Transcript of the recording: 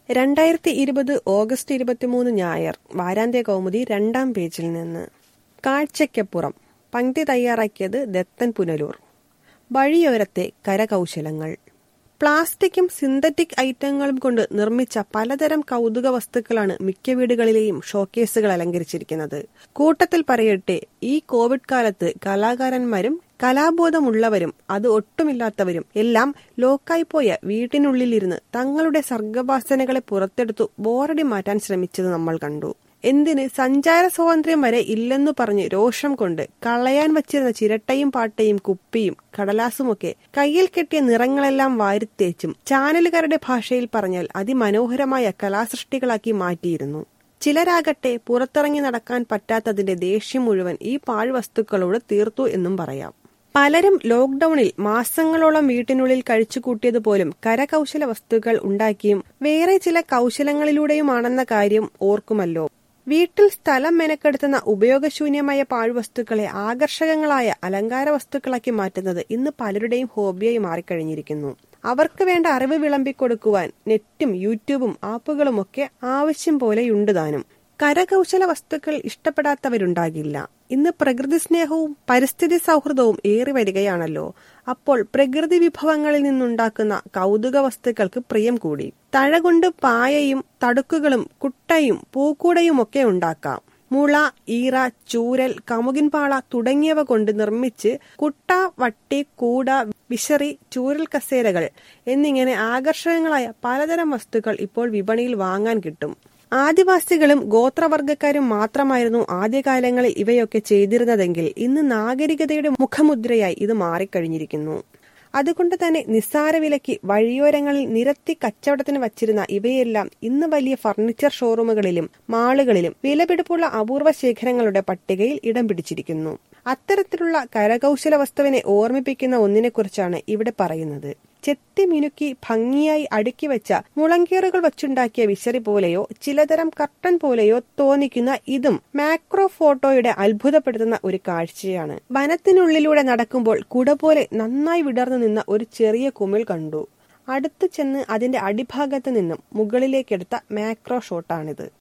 രണ്ടായിരത്തി ഇരുപത് ഓഗസ്റ്റ് ഇരുപത്തിമൂന്ന് ഞായർ വാരാന്ത്യ കൗമുദി രണ്ടാം പേജിൽ നിന്ന് കാഴ്ചയ്ക്കപ്പുറം പങ്ക്തി തയ്യാറാക്കിയത് ദത്തൻ പുനലൂർ വഴിയോരത്തെ കരകൗശലങ്ങൾ പ്ലാസ്റ്റിക്കും സിന്തറ്റിക് ഐറ്റങ്ങളും കൊണ്ട് നിർമ്മിച്ച പലതരം കൗതുക വസ്തുക്കളാണ് മിക്ക വീടുകളിലെയും ഷോക്കേസുകൾ അലങ്കരിച്ചിരിക്കുന്നത് കൂട്ടത്തിൽ പറയട്ടെ ഈ കോവിഡ് കാലത്ത് കലാകാരന്മാരും കലാബോധമുള്ളവരും അത് ഒട്ടുമില്ലാത്തവരും എല്ലാം ലോക്കായി പോയ വീട്ടിനുള്ളിലിരുന്ന് തങ്ങളുടെ സർഗവാസനകളെ പുറത്തെടുത്തു ബോറടി മാറ്റാൻ ശ്രമിച്ചത് നമ്മൾ കണ്ടു എന്തിന് സഞ്ചാര സ്വാതന്ത്ര്യം വരെ ഇല്ലെന്നു പറഞ്ഞ് രോഷം കൊണ്ട് കളയാൻ വച്ചിരുന്ന ചിരട്ടയും പാട്ടയും കുപ്പിയും കടലാസുമൊക്കെ കയ്യിൽ കെട്ടിയ നിറങ്ങളെല്ലാം വാരിത്തേച്ചും ചാനലുകാരുടെ ഭാഷയിൽ പറഞ്ഞാൽ അതിമനോഹരമായ കലാസൃഷ്ടികളാക്കി മാറ്റിയിരുന്നു ചിലരാകട്ടെ പുറത്തിറങ്ങി നടക്കാൻ പറ്റാത്തതിന്റെ ദേഷ്യം മുഴുവൻ ഈ പാഴ്വസ്തുക്കളോട് തീർത്തു എന്നും പറയാം പലരും ലോക്ഡൌണിൽ മാസങ്ങളോളം വീട്ടിനുള്ളിൽ കഴിച്ചുകൂട്ടിയത് പോലും കരകൗശല വസ്തുക്കൾ ഉണ്ടാക്കിയും വേറെ ചില കൗശലങ്ങളിലൂടെയുമാണെന്ന കാര്യം ഓർക്കുമല്ലോ വീട്ടിൽ സ്ഥലം മെനക്കെടുത്തുന്ന ഉപയോഗശൂന്യമായ പാഴ്വസ്തുക്കളെ ആകർഷകങ്ങളായ അലങ്കാര വസ്തുക്കളാക്കി മാറ്റുന്നത് ഇന്ന് പലരുടെയും ഹോബിയായി മാറിക്കഴിഞ്ഞിരിക്കുന്നു അവർക്ക് വേണ്ട അറിവ് വിളമ്പിക്കൊടുക്കുവാൻ നെറ്റും യൂട്യൂബും ആപ്പുകളും ഒക്കെ ആവശ്യം പോലെയുണ്ട് താനും കരകൗശല വസ്തുക്കൾ ഇഷ്ടപ്പെടാത്തവരുണ്ടാകില്ല ഇന്ന് പ്രകൃതി സ്നേഹവും പരിസ്ഥിതി സൗഹൃദവും ഏറി വരികയാണല്ലോ അപ്പോൾ പ്രകൃതി വിഭവങ്ങളിൽ നിന്നുണ്ടാക്കുന്ന കൗതുക വസ്തുക്കൾക്ക് പ്രിയം കൂടി തഴകൊണ്ട് പായയും തടുക്കുകളും കുട്ടയും പൂക്കൂടയും ഒക്കെ ഉണ്ടാക്കാം മുള ഈറ ചൂരൽ കമുകിൻപാള തുടങ്ങിയവ കൊണ്ട് നിർമ്മിച്ച് കുട്ട വട്ടി കൂട വിശറി ചൂരൽ കസേരകൾ എന്നിങ്ങനെ ആകർഷകങ്ങളായ പലതരം വസ്തുക്കൾ ഇപ്പോൾ വിപണിയിൽ വാങ്ങാൻ കിട്ടും ആദിവാസികളും ഗോത്രവർഗക്കാരും മാത്രമായിരുന്നു ആദ്യകാലങ്ങളിൽ ഇവയൊക്കെ ചെയ്തിരുന്നതെങ്കിൽ ഇന്ന് നാഗരികതയുടെ മുഖമുദ്രയായി ഇത് മാറിക്കഴിഞ്ഞിരിക്കുന്നു അതുകൊണ്ട് തന്നെ നിസ്സാര വിലയ്ക്ക് വഴിയോരങ്ങളിൽ നിരത്തി കച്ചവടത്തിന് വച്ചിരുന്ന ഇവയെല്ലാം ഇന്ന് വലിയ ഫർണിച്ചർ ഷോറൂമുകളിലും മാളുകളിലും വിലപിടിപ്പുള്ള അപൂർവ ശേഖരങ്ങളുടെ പട്ടികയിൽ ഇടം പിടിച്ചിരിക്കുന്നു അത്തരത്തിലുള്ള കരകൗശല വസ്തുവിനെ ഓർമ്മിപ്പിക്കുന്ന ഒന്നിനെക്കുറിച്ചാണ് ഇവിടെ പറയുന്നത് ചെത്തി മിനുക്കി ഭംഗിയായി അടുക്കി വെച്ച മുളങ്കേറുകൾ വച്ചുണ്ടാക്കിയ വിശറി പോലെയോ ചിലതരം കർട്ടൻ പോലെയോ തോന്നിക്കുന്ന ഇതും മാക്രോ ഫോട്ടോയുടെ അത്ഭുതപ്പെടുത്തുന്ന ഒരു കാഴ്ചയാണ് വനത്തിനുള്ളിലൂടെ നടക്കുമ്പോൾ കുട പോലെ നന്നായി വിടർന്നു നിന്ന ഒരു ചെറിയ കുമിൾ കണ്ടു അടുത്തു ചെന്ന് അതിന്റെ അടിഭാഗത്ത് നിന്നും മുകളിലേക്കെടുത്ത മാക്രോ ഷോട്ടാണിത്